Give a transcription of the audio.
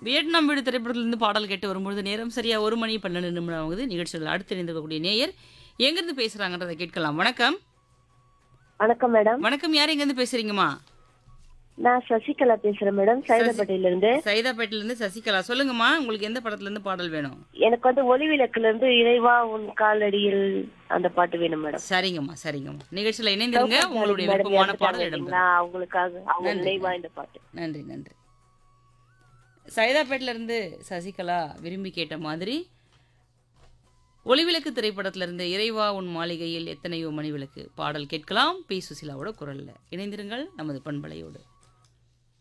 Vietnam வீடு திரைப்படத்திலிருந்து பாடல் கேட்டு வரும்பொழுது நேரம் சரியா ஒரு மணி பன்னெண்டு நிமிடம் ஆகுது நிகழ்ச்சியில் அடுத்து இணைந்திருக்கக்கூடிய நேயர் எங்கிருந்து பேசுறாங்கன்றதை கேட்கலாம் வணக்கம் வணக்கம் மேடம் வணக்கம் யார் எங்கேருந்து பேசுறீங்கம்மா நான் சசிகலா பேசுறேன் மேடம் சைதாப்பேட்டையில இருந்து சைதாப்பேட்டிலிருந்து சசிகலா சொல்லுங்கம்மா உங்களுக்கு எந்த படத்துல இருந்து பாடல் வேணும் எனக்கு வந்து ஒளி விளக்குல இருந்து இறைவா உன் காலடியில் அந்த பாட்டு வேணும் மேடம் சரிங்கம்மா சரிங்கம்மா நிகழ்ச்சியில் இணைந்திருங்க உங்களுடைய மேடம் விருப்பமான பாடல் இறந்துட்டாங்க இடம் இல்லைங்களா? அவங்களுக்காக அவங்க நினைவா இந்த பாட்டு நன்றி நன்றி சைதாப்பேட்டில இருந்து சசிகலா விரும்பி கேட்ட மாதிரி ஒளிவிளக்கு திரைப்படத்துல இருந்து இறைவா உன் மாளிகையில் எத்தனையோ மணி விளக்கு பாடல் கேட்கலாம் பி சுசிலாவோட குரல்ல இணைந்திருங்கள் நமது பண்பலையோடு